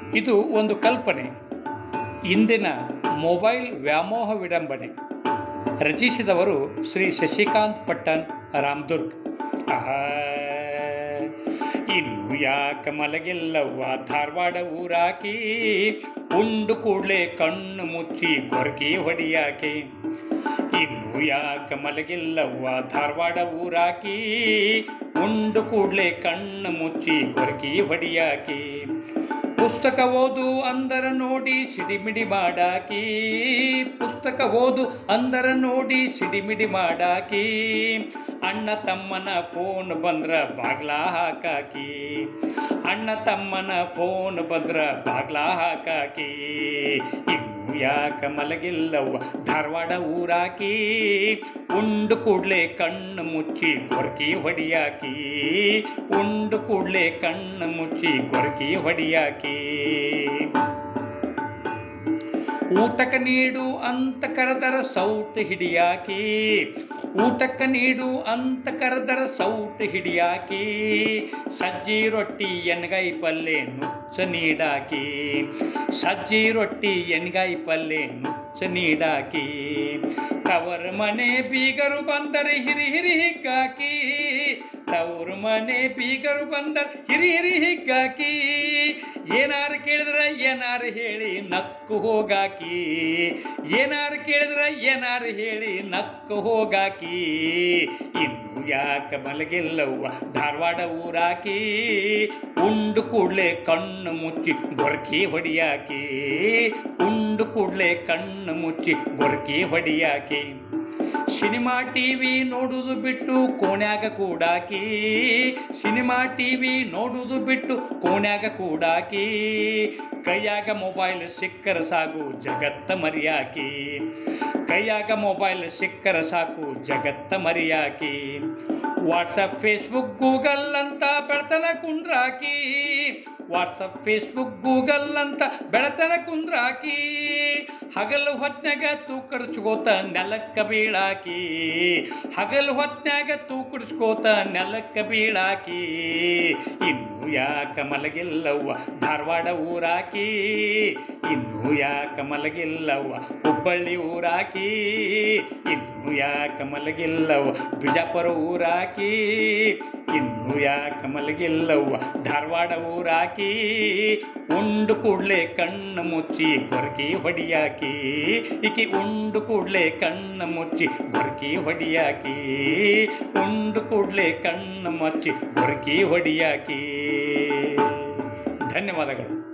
ಇದು ಒಂದು ಕಲ್ಪನೆ ಇಂದಿನ ಮೊಬೈಲ್ ವ್ಯಾಮೋಹ ವಿಡಂಬನೆ ರಚಿಸಿದವರು ಶ್ರೀ ಶಶಿಕಾಂತ್ ಪಟ್ಟಣ್ ರಾಮದುರ್ಗ್ ಆಹಾ ಇನ್ನು ಯಾಕ ಮಲಗಿಲ್ಲವ್ವ ಧಾರವಾಡ ಊರಾಕಿ ಉಂಡು ಕೂಡ್ಲೆ ಕಣ್ಣು ಮುಚ್ಚಿ ಗೊರಕಿ ಹೊಡಿಯಾಕೆ ಇನ್ನು ಯಾಕ ಮಲಗಿಲ್ಲವ್ವ ಧಾರವಾಡ ಊರಾಕಿ ಉಂಡು ಕೂಡ್ಲೆ ಕಣ್ಣು ಮುಚ್ಚಿ ಗೊರಕಿ ಹೊಡಿಯಾಕಿ ಪುಸ್ತಕ ಓದು ಅಂದರ ನೋಡಿ ಸಿಡಿಮಿಡಿ ಮಾಡಾಕಿ ಪುಸ್ತಕ ಓದು ಅಂದರ ನೋಡಿ ಸಿಡಿಮಿಡಿ ಮಾಡಾಕಿ ಅಣ್ಣ ತಮ್ಮನ ಫೋನ್ ಬಂದ್ರ ಬಾಗ್ಲ ಹಾಕಾಕಿ ಅಣ್ಣ ತಮ್ಮನ ಫೋನ್ ಬಂದ್ರ ಬಾಗ್ಲ ಹಾಕಾಕಿ ಇನ್ನು ಯಾಕ ಮಲಗಿಲ್ಲವ್ವ ಧಾರವಾಡ ಊರಾಕಿ ಉಂಡು ಕೂಡ್ಲೆ ಕಣ್ಣು ಮುಚ್ಚಿ ಗೊರಕಿ ಹೊಡಿಯಾಕಿ ಉಂಡು ಕೂಡ್ಲೆ ಕಣ್ಣು ಮುಚ್ಚಿ ಗೊರಕಿ ಹೊಡಿಯಾಕಿ ಊಟಕ ನೀಡು ಅಂತ ಕರೆದರ ಸೌಟ್ ಹಿಡಿಯಾಕಿ ಊಟಕ್ಕ ನೀಡು ಅಂತ ಕರೆದರ ಸೌಟ್ ಹಿಡಿಯಾಕಿ ಸಜ್ಜಿ ರೊಟ್ಟಿ ಎಣ್ಗಾಯಿ ಪಲ್ಲೆ ನುಚ್ಚ ನೀಡಾಕಿ ಸಜ್ಜಿ ರೊಟ್ಟಿ ಎಣ್ಗಾಯಿ ಪಲ್ಲೆ ನುಚ್ಚ ನೀಡಾಕಿ ತವರ ಮನೆ ಬೀಗರು ಬಂದರೆ ಹಿರಿ ಹಿರಿ ಹಿಗ್ಗಾಕಿ ತವ್ರ ಮನೆ ಬೀಗರು ಬಂದರೆ ಹಿರಿ ಹಿರಿ ಹಿಗ್ಗಾಕಿ ಏನಾರು ಕೇಳಿದ್ರೆ ಏನಾರು ಹೇಳಿ ನಕ್ಕು ಹೋಗಾಕಿ ಏನಾರು ಕೇಳಿದ್ರೆ ಏನಾರು ಹೇಳಿ ನಕ್ಕು ಹೋಗಾಕಿ ಇನ್ನು ಯಾಕ ಮಲಗಿಲ್ಲವ್ವ ಧಾರವಾಡ ಊರಾಕಿ ಉಂಡು ಕೂಡ್ಲೆ ಕಣ್ಣು ಮುಚ್ಚಿ ಗೊರಕಿ ಹೊಡಿಯಾಕಿ ಉಂಡು ಕೂಡ್ಲೆ ಕಣ್ಣು ಮುಚ್ಚಿ ಗೊರಕಿ ಹೊಡಿಯಾಕಿ ಸಿನಿಮಾ ಟಿವಿ ನೋಡುವುದು ಬಿಟ್ಟು ಕೋಣ್ಯಾಗ ಕೂಡಾಕಿ ಸಿನಿಮಾ ಟಿವಿ ನೋಡುವುದು ಬಿಟ್ಟು ಕೋಣ್ಯಾಗ ಕೂಡಾಕಿ ಕೈಯಾಗ ಮೊಬೈಲ್ ಸಿಕ್ಕರ ಸಾಕು ಜಗತ್ತ ಮರಿಯಾಕಿ ಕೈಯಾಗ ಮೊಬೈಲ್ ಸಿಕ್ಕರ ಸಾಕು ಜಗತ್ತ ಮರಿಯಾಕಿ ವಾಟ್ಸಪ್ ಫೇಸ್ಬುಕ್ ಗೂಗಲ್ ಅಂತ ಬೆಳತನ ಕುಂಡ್ರಾಕಿ ವಾಟ್ಸಪ್ ಫೇಸ್ಬುಕ್ ಗೂಗಲ್ ಅಂತ ಬೆಳತನ ಕುಂದ್ರಾಕಿ ಹಗಲು ಹೊತ್ನಾಗ ತೂಕಡಿಸ್ಕೋತ ನೆಲಕ್ಕ ಬೀಳಾಕಿ ಹಗಲು ಹೊತ್ನಾಗ ತೂಕಡಿಸ್ಕೋತ ನೆಲಕ್ಕ ಬೀಳಾಕಿ ಇನ್ನು ಯಾಕ ಮಲಗಿಲ್ಲವ್ವ ಧಾರವಾಡ ಊರಾಕಿ ಇನ್ನು ಯಾಕ ಮಲಗಿಲ್ಲವ್ವ ಹುಬ್ಬಳ್ಳಿ ಊರಾಕಿ ಇನ್ನು ಯಾಕ ಮಲಗಿಲ್ಲವ್ವ ಬಿಜಾಪುರ ಊರಾಕಿ ಇನ್ನು ಯಾಕ ಮಲಗಿಲ್ಲವ್ವ ಧಾರವಾಡ ಊರಾಕಿ ಉಂಡು ಕೂಡ್ಲೆ ಕಣ್ಣು ಮುಚ್ಚಿ ಗೊರಕಿ ಹೊಡಿಯಾಕಿ ಈಕಿ ಉಂಡು ಕೂಡ್ಲೆ ಕಣ್ಣು ಮುಚ್ಚಿ ಗೊರಕಿ ಹೊಡಿಯಾಕಿ ಉಂಡು ಕೂಡ್ಲೆ ಕಣ್ಣು ಮುಚ್ಚಿ ಗೊರಕಿ ಹೊಡಿಯಾಕಿ ಧನ್ಯವಾದಗಳು